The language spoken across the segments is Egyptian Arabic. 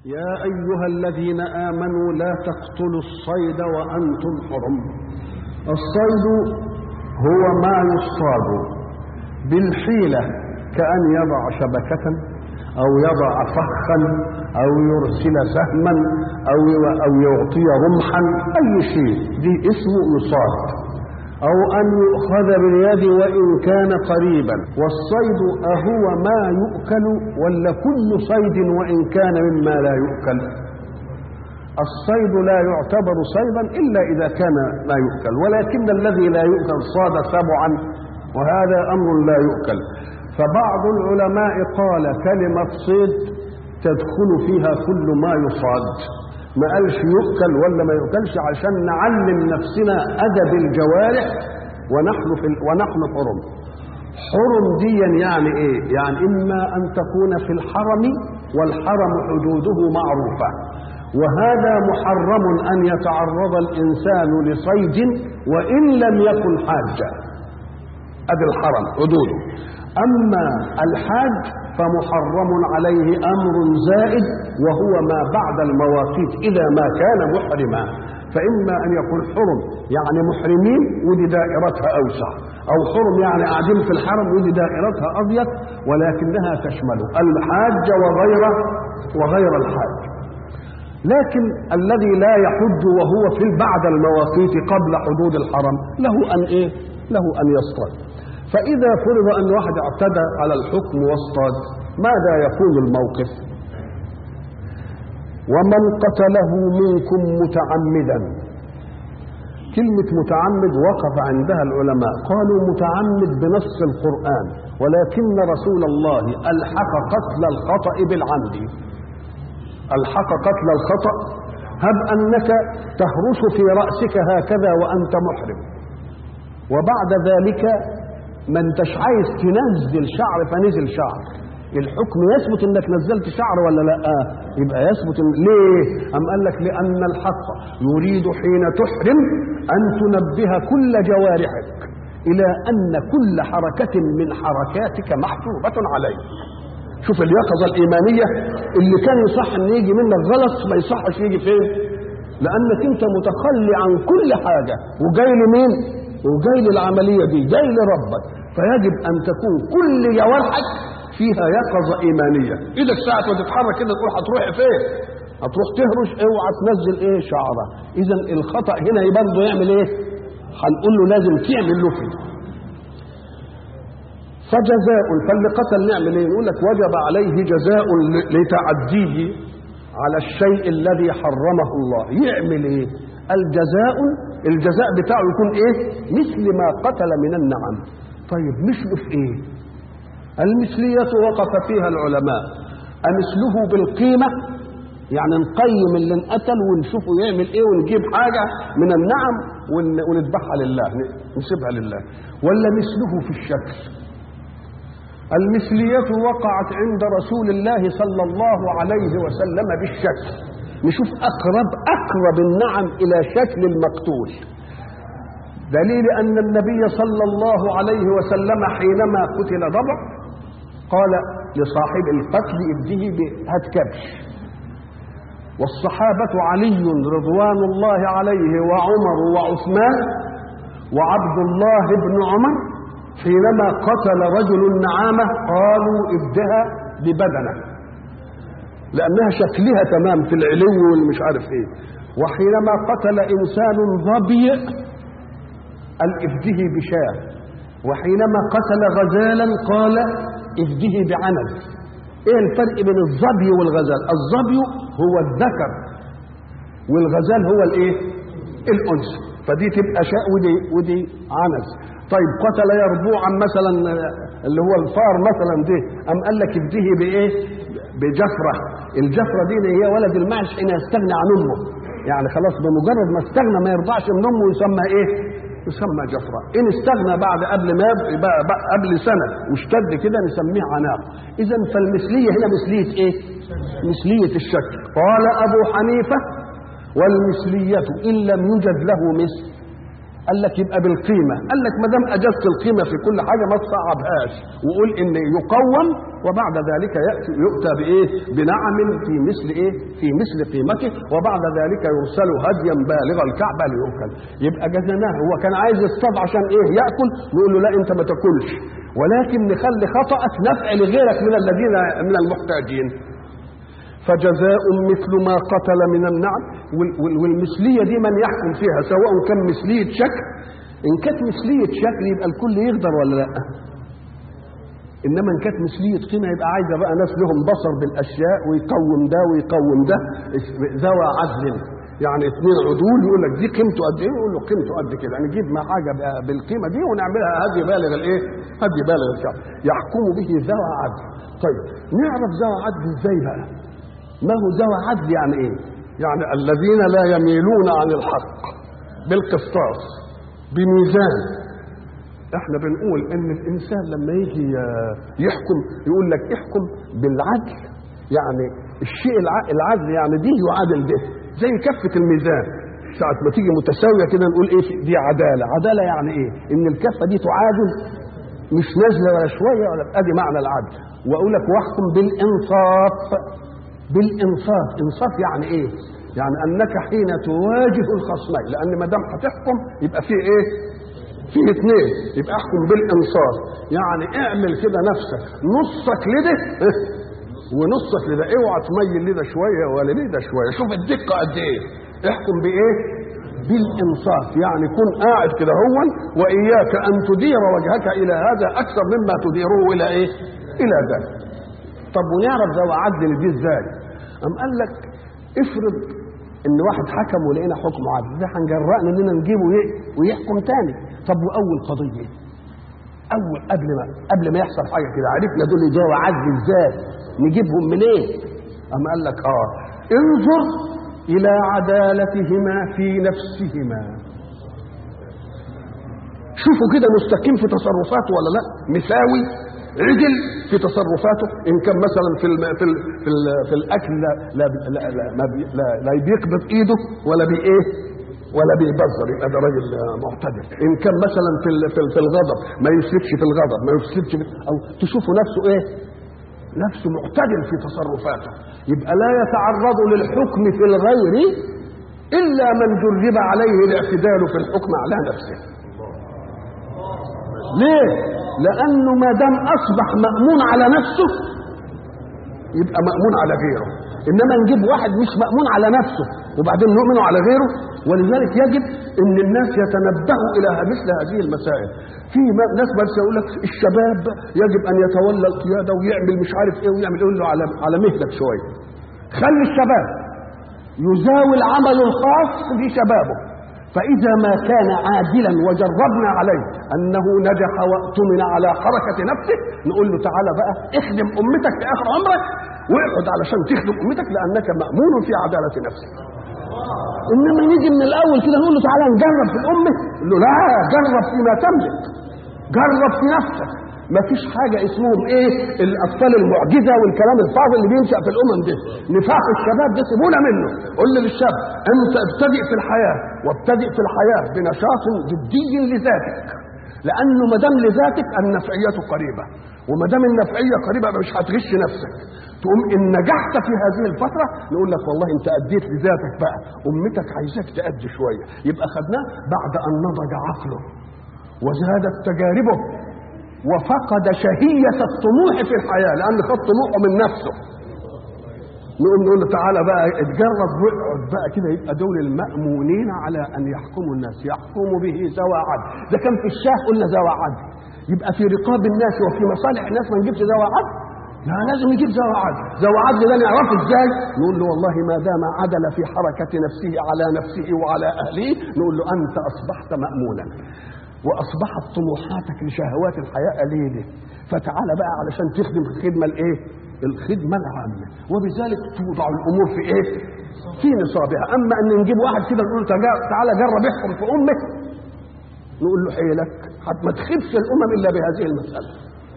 يا أيها الذين آمنوا لا تقتلوا الصيد وأنتم حرم الصيد هو ما يصطاد بالحيلة كأن يضع شبكة أو يضع فخا أو يرسل سهما أو أو يعطي رمحا أي شيء دي اسمه يصاد أو أن يؤخذ باليد وإن كان قريبا والصيد أهو ما يؤكل ولا كل صيد وإن كان مما لا يؤكل الصيد لا يعتبر صيدا إلا إذا كان لا يؤكل ولكن الذي لا يؤكل صاد سبعا وهذا أمر لا يؤكل فبعض العلماء قال كلمة صيد تدخل فيها كل ما يصاد ما قالش يؤكل ولا ما يؤكلش عشان نعلم نفسنا أدب الجوارح ونحن في ونحن حرم حرم ديا يعني ايه يعني اما ان تكون في الحرم والحرم حدوده معروفه وهذا محرم ان يتعرض الانسان لصيد وان لم يكن حاجا ادي الحرم حدوده اما الحاج فمحرم عليه امر زائد وهو ما بعد المواقيت اذا ما كان محرما فاما ان يكون حرم يعني محرمين ودي دائرتها اوسع او حرم يعني قاعدين في الحرم ودي دائرتها اضيق ولكنها تشمل الحاج وغيره وغير الحاج لكن الذي لا يحج وهو في بعد المواقيت قبل حدود الحرم له ان ايه له ان يصطاد فإذا فرض أن واحد اعتدى على الحكم واصطاد ماذا يكون الموقف؟ ومن قتله منكم متعمدا كلمة متعمد وقف عندها العلماء قالوا متعمد بنص القرآن ولكن رسول الله ألحق قتل الخطأ بالعمد ألحق قتل الخطأ هب أنك تهرش في رأسك هكذا وأنت محرم وبعد ذلك ما انتش عايز تنزل شعر فنزل شعر الحكم يثبت انك نزلت شعر ولا لا آه يبقى يثبت إن ليه ام قال لك لان الحق يريد حين تحرم ان تنبه كل جوارحك الى ان كل حركه من حركاتك محجوبه عليك شوف اليقظه الايمانيه اللي كان يصح ان يجي منك غلط ما يصحش يجي فين لانك انت متخلي عن كل حاجه وجاي لمين وجاي للعمليه دي جاي لربك فيجب ان تكون كل جوارحك فيها يقظه ايمانيه ايدك ساعه ما تتحرك كده تقول هتروح فين هتروح تهرش اوعى تنزل ايه شعره اذا الخطا هنا برضه يعمل ايه هنقول له لازم تعمل له كده فجزاء فاللي قتل نعمل ايه يقول لك وجب عليه جزاء لتعديه على الشيء الذي حرمه الله يعمل ايه الجزاء الجزاء بتاعه يكون ايه مثل ما قتل من النعم طيب مثله في ايه المثلية وقف فيها العلماء أمثله بالقيمة يعني نقيم اللي انقتل ونشوفه يعمل ايه ونجيب حاجة من النعم ونذبحها لله نسيبها لله ولا مثله في الشكل المثلية وقعت عند رسول الله صلى الله عليه وسلم بالشكل نشوف أقرب أقرب النعم إلى شكل المقتول دليل أن النبي صلى الله عليه وسلم حينما قتل ضبع قال لصاحب القتل ابده هات كبش والصحابة علي رضوان الله عليه وعمر وعثمان وعبد الله بن عمر حينما قتل رجل النعامة قالوا ابدها ببدنه لأنها شكلها تمام في العلو والمش عارف ايه وحينما قتل إنسان ظبي قال افده بشاه وحينما قتل غزالا قال افده بعنز ايه الفرق بين الظبي والغزال الظبي هو الذكر والغزال هو الايه الانثى فدي تبقى شاء ودي ودي عنز طيب قتل يربوعا مثلا اللي هو الفار مثلا ده ام قال لك افده بايه بجفره الجفره دي اللي هي ولد المعش حين يستغني عن امه يعني خلاص بمجرد ما استغنى ما يرضعش من امه يسمى ايه يسمى جفرة إن استغنى بعد قبل ما يبقى قبل سنة واشتد كده نسميه عناق إذا فالمثلية هنا مثلية إيه؟ مثلية الشكل قال أبو حنيفة والمثلية إن لم يوجد له مثل قال لك يبقى بالقيمه قال لك ما دام اجزت القيمه في كل حاجه ما تصعبهاش وقول ان يقوم وبعد ذلك ياتي يؤتى بايه بنعم في مثل ايه في مثل قيمته وبعد ذلك يرسل هديا بالغ الكعبه ليؤكل يبقى جزناه هو كان عايز يصطاد عشان ايه ياكل نقول له لا انت ما تاكلش ولكن نخلي خطأك نفع لغيرك من الذين من المحتاجين فجزاء مثل ما قتل من النعم والمثليه دي من يحكم فيها سواء كان مثليه شكل ان كانت مثليه شكل يبقى الكل يقدر ولا لا انما ان كانت مثليه قيمه يبقى عايزه بقى ناس لهم بصر بالاشياء ويقوم ده ويقوم ده ذوى عدل يعني اثنين عدول يقول لك دي قيمته قد ايه يقول له قيمته قد كده يعني نجيب ما حاجه بالقيمه دي ونعملها هدي بالغ الايه هدي بالغ الكعب يحكم به ذوى عدل طيب نعرف ذوى عدل ازاي بقى ما هو ذوى عدل يعني ايه يعني الذين لا يميلون عن الحق بالقسطاس بميزان احنا بنقول ان الانسان لما يجي يحكم يقول لك احكم بالعدل يعني الشيء العدل يعني دي يعادل ده زي كفة الميزان ساعة ما تيجي متساوية كده نقول ايه دي عدالة عدالة يعني ايه ان الكفة دي تعادل مش نازلة ولا شوية ولا ادي معنى العدل واقول لك واحكم بالانصاف بالانصاف انصاف يعني ايه يعني انك حين تواجه الخصمين لان ما دام هتحكم يبقى في ايه في اثنين يبقى احكم بالانصاف يعني اعمل كده نفسك نصك لده ونصك لده اوعى تميل لده شويه ولا لده شويه شوف الدقه قد ايه احكم بايه بالانصاف يعني كن قاعد كده هو واياك ان تدير وجهك الى هذا اكثر مما تديره الى ايه الى ذلك طب ونعرف ذو عدل دي ازاي ام قال لك افرض ان واحد حكم ولقينا حكم عدل ده هنجرأنا اننا نجيبه ويحكم تاني طب واول قضيه اول قبل ما قبل ما يحصل حاجه كده عرفنا دول ذو عدل ازاي نجيبهم منين ام قال لك اه انظر الى عدالتهما في نفسهما شوفوا كده مستقيم في تصرفاته ولا لا مساوي عدل في تصرفاته ان كان مثلا في الم... في ال... في, ال... في الاكل لا لا لا لا, ما بي... لا, لا بيقبض ايده ولا بي ايه ولا بيبذر يبقى ده راجل معتدل ان كان مثلا في ال... في, ال... في الغضب ما يسلكش في الغضب ما يسلكش في... او تشوفوا نفسه ايه نفسه معتدل في تصرفاته يبقى لا يتعرض للحكم في الغير الا من جرب عليه الاعتدال في الحكم على نفسه ليه لانه ما دام اصبح مامون على نفسه يبقى مامون على غيره انما نجيب واحد مش مامون على نفسه وبعدين نؤمن على غيره ولذلك يجب ان الناس يتنبهوا الى مثل هذه المسائل في ناس بس يقول لك الشباب يجب ان يتولى القياده ويعمل مش عارف ايه ويعمل يقول له على على مهلك شويه خلي الشباب يزاوي العمل الخاص في شبابه فإذا ما كان عادلا وجربنا عليه أنه نجح واؤتمن على حركة نفسه نقول له تعالى بقى اخدم أمتك في آخر عمرك واقعد علشان تخدم أمتك لأنك مأمون في عدالة نفسك إنما نيجي من الأول كده نقول له تعالى نجرب في الأمة نقول له لا جرب فيما تملك جرب في نفسك ما فيش حاجة اسمهم ايه الأطفال المعجزة والكلام الفاضي اللي بينشأ في الأمم ده نفاق الشباب ده سيبونا منه قل للشاب أنت ابتدئ في الحياة وابتدئ في الحياة بنشاط جدي لذاتك لأنه ما دام لذاتك النفعية قريبة وما دام النفعية قريبة مش هتغش نفسك تقوم إن نجحت في هذه الفترة نقول لك والله أنت أديت لذاتك بقى أمتك عايزاك تأدي شوية يبقى خدناه بعد أن نضج عقله وزادت تجاربه وفقد شهية الطموح في الحياة لأن خد طموحه من نفسه نقول نقول له تعالى بقى اتجرب واقعد بقى كده يبقى دول المأمونين على أن يحكموا الناس يحكموا به ذوى عدل ده كان في الشاه قلنا ذوى عدل يبقى في رقاب الناس وفي مصالح الناس ما نجيبش ذوى عدل لا لازم يجيب ذوى عدل ذوى عدل ده نعرفه ازاي نقول له والله ما دام عدل في حركة نفسه على نفسه وعلى أهله نقول له أنت أصبحت مأمونا واصبحت طموحاتك لشهوات الحياه قليله فتعال بقى علشان تخدم الخدمه الايه الخدمه العامه وبذلك توضع الامور في ايه في نصابها اما ان نجيب واحد كده نقول له تعالى جرب احكم في امك نقول له حيلك حتى ما تخبش الامم الا بهذه المساله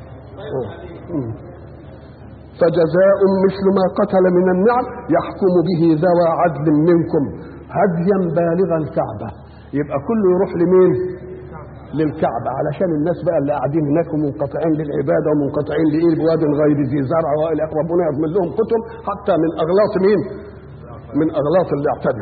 فجزاء مثل ما قتل من النعم يحكم به ذوى عدل منكم هديا بالغ الكعبه يبقى كله يروح لمين للكعبة علشان الناس بقى اللي قاعدين هناك ومنقطعين للعبادة ومنقطعين لإيه بواد غير ذي زرع وإلى آخره. ربنا يضمن لهم كتب حتى من أغلاط مين؟ من أغلاط اللي اعتدى.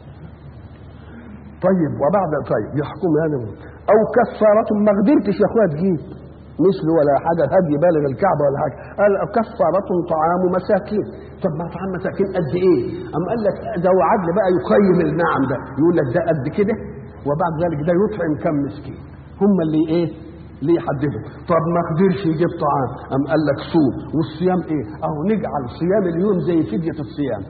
طيب وبعد طيب يحكم هذا أو كفارة ما قدرتش يا أخويا تجيب مثل ولا حاجة هدي بالغ الكعبة ولا حاجة قال كفارة طعام مساكين طب ما طعام مساكين قد إيه؟ أم قال لك ده عدل بقى يقيم النعم ده يقول لك ده قد كده وبعد ذلك ده يطعم كم مسكين هم اللي ايه اللي يحددوا طب ما قدرش يجيب طعام ام قال لك صوم والصيام ايه اهو نجعل صيام اليوم زي فدية الصيام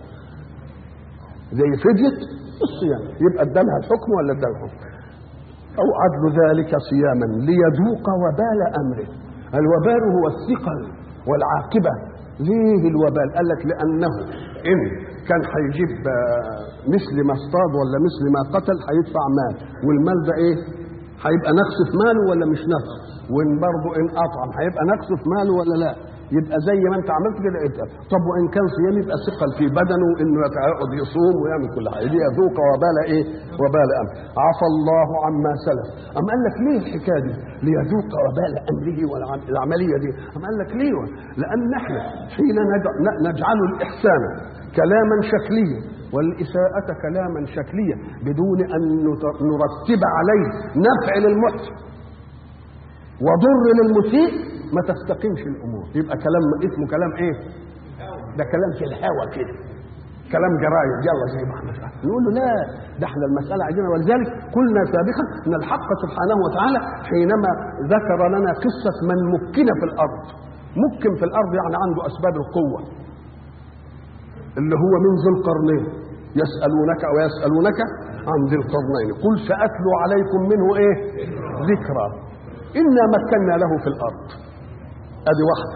زي فدية الصيام يبقى ادالها الحكم ولا ادالها الحكم او عدل ذلك صياما ليذوق وبال امره الوبال هو الثقل والعاقبة ليه الوبال قال لك لانه ان كان هيجيب مثل ما اصطاد ولا مثل ما قتل هيدفع مال والمال ده ايه هيبقى نقص في ماله ولا مش نقص وان برضه ان اطعم هيبقى نقص في ماله ولا لا يبقى زي ما انت عملت كده يبقى طب وان كان صيام يبقى ثقل في بدنه انه يقعد يصوم ويعمل كل حاجه دي يذوق وبال ايه وبال امر عفى الله عما سلف ام قال لك ليه الحكايه دي ليذوق وبال امره والعمليه دي ام قال لك ليه لان احنا حين نجعل الاحسان كلاما شكليا والإساءة كلاما شكليا بدون أن نرتب عليه نفع للمحسن وضر للمسيء ما تستقيمش الأمور يبقى كلام اسمه كلام إيه؟ ده كلام في الهوى كده كلام جرايد يلا زي ما احنا نقول له لا ده احنا المسألة عندنا ولذلك قلنا سابقا أن الحق سبحانه وتعالى حينما ذكر لنا قصة من مكن في الأرض مكن في الأرض يعني عنده أسباب القوة اللي هو من ذي القرنين يسألونك ويسألونك عن ذي القرنين قل سأتلو عليكم منه ايه ذكرى إنا مكنا له في الأرض أدي واحدة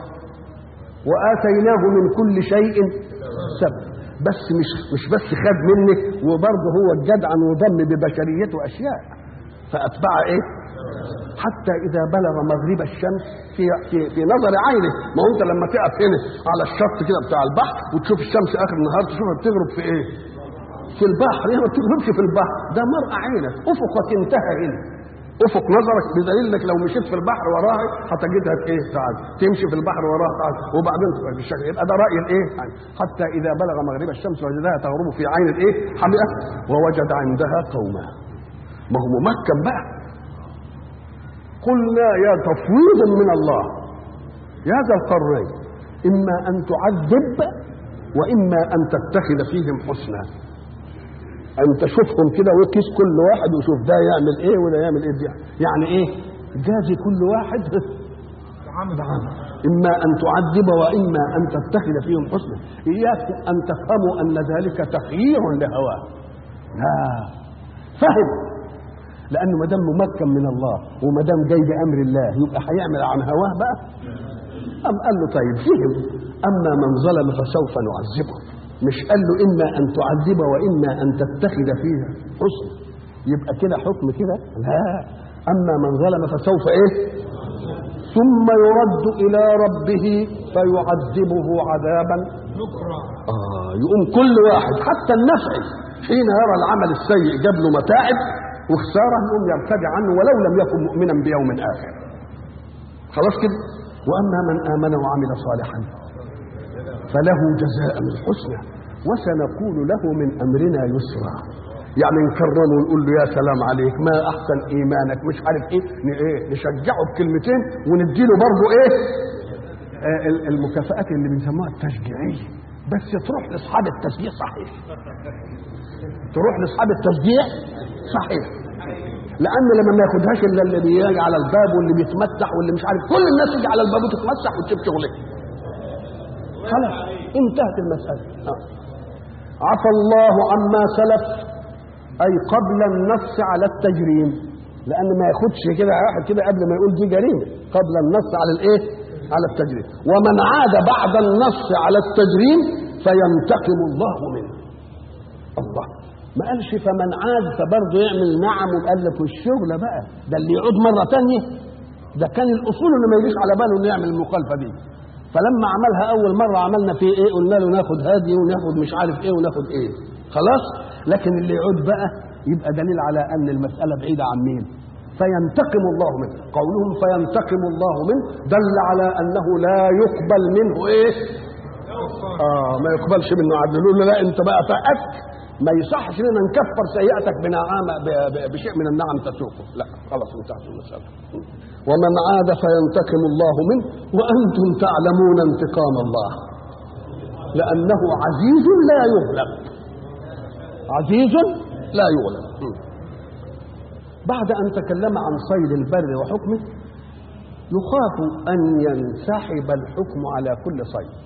وآتيناه من كل شيء سبب بس مش مش بس خد منك وبرضه هو الجدع وضم ببشريته أشياء فأتبع إيه؟ حتى إذا بلغ مغرب الشمس في في في نظر عينه ما هو أنت لما تقف هنا على الشط كده بتاع البحر وتشوف الشمس آخر النهار تشوفها بتغرب في إيه؟ في البحر هي ما بتغربش في البحر ده مرأى عينك أفقك انتهى هنا افق نظرك بدليل انك لو مشيت في البحر وراها هتجدها في ايه تعال تمشي في البحر وراها تعال وبعدين تبقى بالشكل يبقى ده راي الايه يعني حتى اذا بلغ مغرب الشمس وجدها تغرب في عين الايه حمئه ووجد عندها قوما ما هو ممكن بقى قلنا يا تفويض من الله يا ذا القرين اما ان تعذب واما ان تتخذ فيهم حسنا ان تشوفهم كده وقيس كل واحد وشوف ده يعمل ايه وده يعمل ايه دي يعني ايه جازي كل واحد بعمل اما ان تعذب واما ان تتخذ فيهم حسنا اياكم ان تفهموا ان ذلك تخيير لهواه لا فهم لانه ما دام ممكن من الله وما دام جاي بامر الله يبقى هيعمل عن هواه بقى ام قال له طيب فهم اما من ظلم فسوف نعذبه مش قال له اما ان تعذب واما ان تتخذ فيها حسن يبقى كده حكم كده لا اما من ظلم فسوف ايه ثم يرد الى ربه فيعذبه عذابا آه يقوم كل واحد حتى النفعي حين يرى العمل السيء جاب له متاعب وخساره يقوم يرتدع عنه ولو لم يكن مؤمنا بيوم اخر خلاص كده واما من امن وعمل صالحا فله جزاء الحسنى وسنقول له من امرنا يسرا يعني نكرمه ونقول له يا سلام عليك ما احسن ايمانك مش عارف ايه ايه نشجعه بكلمتين ونديله برضه ايه آه المكافآت اللي بنسموها التشجيعيه بس تروح لاصحاب التشجيع صحيح تروح لاصحاب التشجيع صحيح لان لما ما ياخدهاش الا اللي بيجي على الباب واللي بيتمسح واللي مش عارف كل الناس تيجي على الباب وتتمسح وتسيب شغلها خلاص انتهت المسألة آه. عفى الله عما سلف أي قبل النص على التجريم لأن ما ياخدش كده واحد كده قبل ما يقول دي جريمة قبل النص على الإيه؟ على التجريم ومن عاد بعد النص على التجريم فينتقم الله منه الله ما قالش فمن عاد فبرضه يعمل نعم وقال لك والشغل بقى ده اللي يعود مرة تانية ده كان الأصول إنه ما يجيش على باله إنه يعمل المخالفة دي فلما عملها اول مره عملنا فيه ايه قلنا له ناخد هادي وناخد مش عارف ايه وناخد ايه خلاص لكن اللي يعود بقى يبقى دليل على ان المساله بعيده عن مين فينتقم الله منه قولهم فينتقم الله منه دل على انه لا يقبل منه ايه اه ما يقبلش منه عدل يقول له لا انت بقى فقدت ما يصحش لنا نكفر سيئتك بنعامة ب- ب- بشيء من النعم تسوقه لا خلاص انتهت المسألة ومن عاد فينتقم الله منه وأنتم تعلمون انتقام الله لأنه عزيز لا يغلب عزيز لا يغلب بعد أن تكلم عن صيد البر وحكمه يخاف أن ينسحب الحكم على كل صيد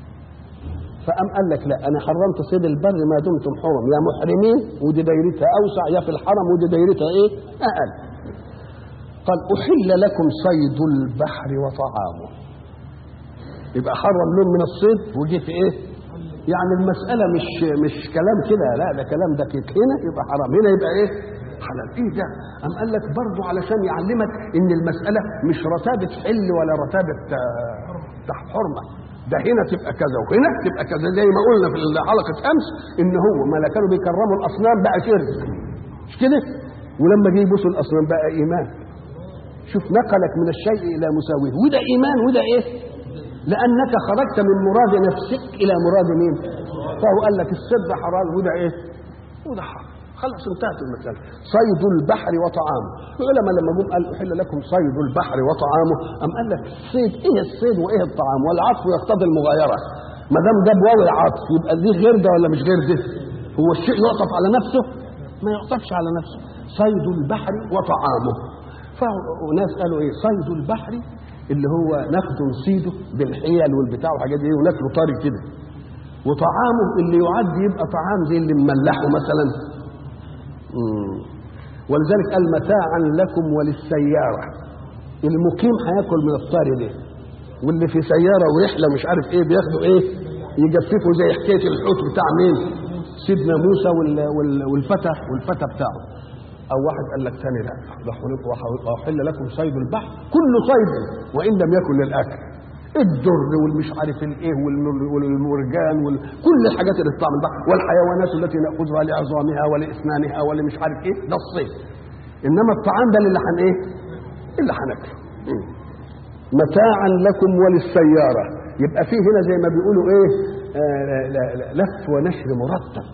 فقام قال لك لا انا حرمت صيد البر ما دمتم حرم يا محرمين ودي دايرتها اوسع يا في الحرم ودي دايرتها ايه اقل قال احل لكم صيد البحر وطعامه يبقى حرم لون من الصيد وجي في ايه يعني المسألة مش مش كلام كده لا ده كلام دقيق هنا يبقى حرام هنا يبقى ايه حلال ايه ده قام قال لك برضه علشان يعلمك ان المسألة مش رتابة حل ولا رتابة آه، تحت حرمة ده هنا تبقى كذا وهنا تبقى كذا زي ما قلنا في حلقة امس ان هو ما لا كانوا بيكرموا الاصنام بقى شرك مش كده ولما جه يبوسوا الاصنام بقى ايمان شوف نقلك من الشيء الى مساويه وده ايمان وده ايه لانك خرجت من مراد نفسك الى مراد مين فهو قال لك الصد حرام وده ايه وده حرام خلاص انتهت المسألة صيد البحر وطعامه العلماء لما جم قال أحل لكم صيد البحر وطعامه أم قال لك الصيد إيه الصيد وإيه الطعام والعطف يقتضي المغايرة ما دام جاب واو العطف يبقى دي غير ده ولا مش غير ده هو الشيء يعطف على نفسه ما يعطفش على نفسه صيد البحر وطعامه فناس قالوا ايه صيد البحر اللي هو ناخده نصيده بالحيل والبتاع والحاجات دي وناكله طري كده وطعامه اللي يعد يبقى طعام زي اللي مملحه مثلا مم. ولذلك قال متاعا لكم وللسيارة المقيم هياكل من الطري ده واللي في سيارة ورحلة مش عارف ايه بياخدوا ايه يجففوا زي حكاية الحوت بتاع مين سيدنا موسى وال وال والفتى والفتى بتاعه او واحد قال لك تاني لا ده واحل لكم صيد البحر كل صيد وان لم يكن للاكل الدر والمش عارف الايه والم- والمرجان وكل الحاجات اللي بتطلع من البحر والحيوانات التي ناخذها لعظامها ولاسنانها ولمش عارف ايه ده الصيد انما الطعام ده اللي هن ايه اللي هناكله مم. متاعا لكم وللسياره يبقى فيه هنا زي ما بيقولوا ايه آه لا- لا- لا- لف ونشر مرتب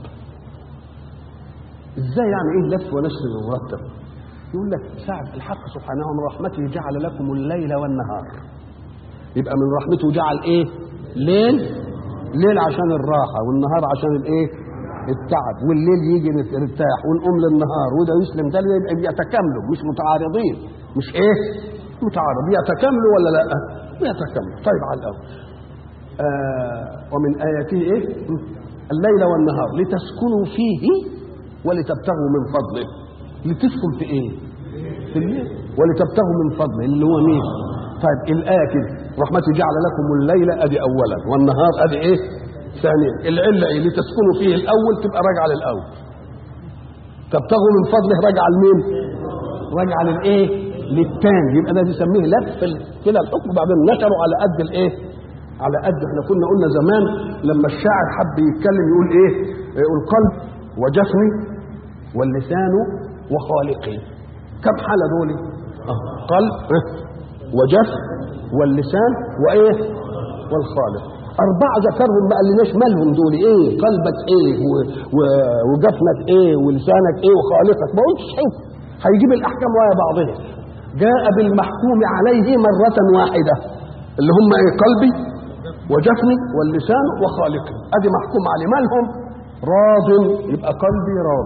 ازاي يعني ايه لف ونشر مرتب يقول لك ساعة الحق سبحانه من رحمته جعل لكم الليل والنهار يبقى من رحمته جعل ايه ليل ليل عشان الراحة والنهار عشان الايه التعب والليل يجي نرتاح ونقوم للنهار وده يسلم ده يبقى بيتكاملوا مش متعارضين مش ايه متعارض يتكاملوا ولا لا يتكاملوا طيب على الاول آه ومن آياته ايه الليل والنهار لتسكنوا فيه ولتبتغوا من فضله لتسكن في ايه في الليل ولتبتغوا من فضله اللي هو مين طيب الآية كده رحمته جعل لكم الليل أدي أولا والنهار أدي إيه ثانيا العلة إيه لتسكنوا فيه الأول تبقى راجعة للأول تبتغوا من فضله راجعة لمين راجعة للإيه للتاني يبقى ده بيسميه لف ال- كده الحكم بعدين نشروا على قد الإيه على قد احنا كنا قلنا زمان لما الشاعر حب يتكلم يقول ايه يقول قلب وجفني واللسان وخالقي كم حالة دول آه. قلب آه. وجفن واللسان وايه والخالق أربعة ذكرهم ما قالناش مالهم دول إيه قلبك إيه و... و... وجفنك إيه ولسانك إيه وخالقك ما قلتش حكم هيجيب الأحكام ويا بعضها جاء بالمحكوم عليه مرة واحدة اللي هم إيه قلبي وجفني واللسان وخالقي أدي محكوم عليه مالهم راض يبقى قلبي راض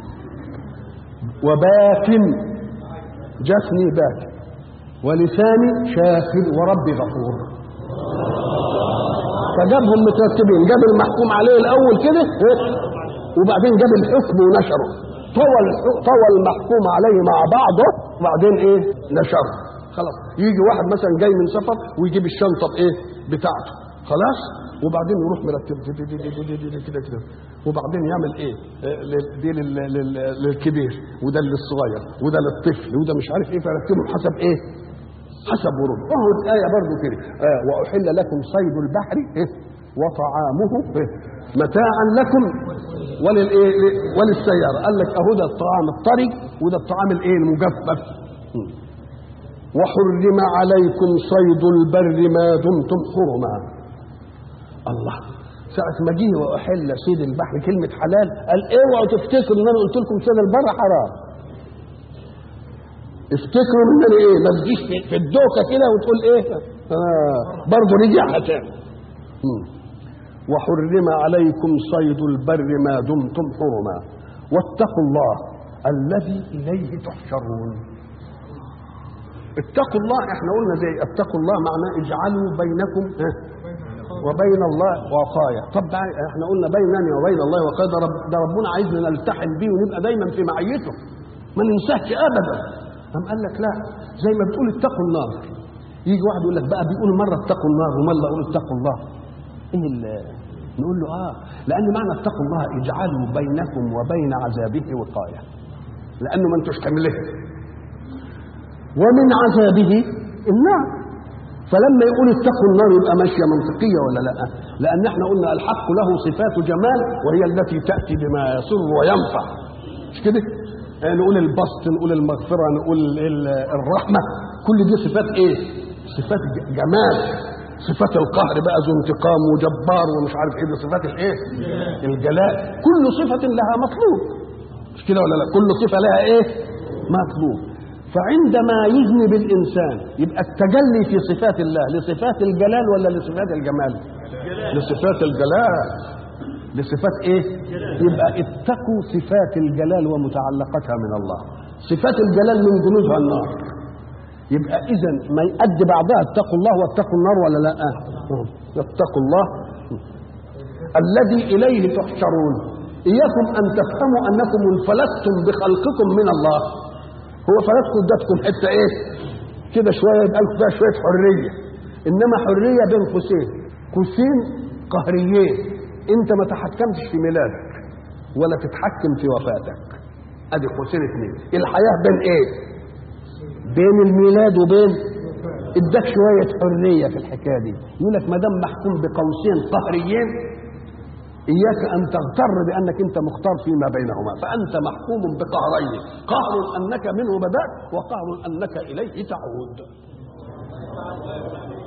وباك جفني باك ولساني شاهد وربي غفور فجابهم مترتبين جاب المحكوم عليه الاول كده وبعدين جاب الحكم ونشره طوى الح- طوى المحكوم عليه مع بعضه وبعدين ايه نشره خلاص يجي واحد مثلا جاي من سفر ويجيب الشنطه بايه بتاعته خلاص وبعدين يروح مرتب دي- دي- دي- دي- دي- دي- دي- كده كده وبعدين يعمل ايه آه، لل- دي لل- لل- للكبير وده للصغير وده للطفل وده مش عارف ايه فيرتبهم حسب ايه حسب ورود وهو الآية برضو كده آه وأحل لكم صيد البحر إيه؟ وطعامه إيه؟ متاعا لكم وللايه وللسياره قال لك اهو ده الطعام الطري وده الطعام الايه المجفف وحرم عليكم صيد البر ما دمتم حرما الله ساعة ما جه وأحل صيد البحر كلمة حلال قال اوعوا تفتكروا ان انا قلت لكم صيد البر حرام افتكروا ان انا ايه ما تجيش في- في الدوكة كده وتقول ايه آه برضه رجعها تاني مم. وحرم عليكم صيد البر ما دمتم حرما واتقوا الله الذي اليه تحشرون اتقوا الله احنا قلنا زي اتقوا الله معناه اجعلوا بينكم ها، وبين الله وقاية طب بقى احنا قلنا بيننا وبين الله وقاية ده, رب ده ربنا عايزنا نلتحم بيه ونبقى دايما في معيته ما ننساهش ابدا قام قال لك لا زي ما بتقول اتقوا النار يجي واحد يقول لك بقى بيقول مره اتقوا النار ومره يقول اتقوا الله ايه ال- نقول له اه لان معنى اتقوا الله اجعلوا بينكم وبين عذابه وقايه لانه ما انتوش كاملين ومن عذابه النار فلما يقول اتقوا النار يبقى ماشيه منطقيه ولا لا؟ لان احنا قلنا الحق له صفات جمال وهي التي تاتي بما يسر وينفع مش كده؟ يعني نقول البسط نقول المغفره نقول ال- الرحمه كل دي صفات ايه؟ صفات ج- جمال صفات القهر بقى ذو انتقام وجبار ومش عارف ايه دي صفات الايه؟ الجلال كل صفه لها مطلوب مش كده ولا لا؟ كل صفه لها ايه؟ مطلوب فعندما يذنب الانسان يبقى التجلي في صفات الله لصفات الجلال ولا لصفات الجمال لصفات الجلال لصفات ايه يبقى اتقوا صفات الجلال ومتعلقتها من الله صفات الجلال من جنودها النار يبقى اذا ما يؤدي بعضها اتقوا الله واتقوا النار ولا لا اتقوا الله الذي اليه تحشرون اياكم ان تفهموا انكم انفلتم بخلقكم من الله هو فلتكم ادتكم حته ايه كده شويه يبقى لكم فيها شويه حريه انما حريه بين قوسين قوسين قهريين انت ما تحكمتش في ميلادك ولا تتحكم في وفاتك ادي قوسين اثنين الحياه بين ايه بين الميلاد وبين اداك شويه حريه في الحكايه دي يقول لك ما دام محكوم بقوسين قهريين إياك أن تغتر بأنك أنت مختار فيما بينهما فأنت محكوم بقهرين قهر أنك منه بدأت وقهر أنك إليه تعود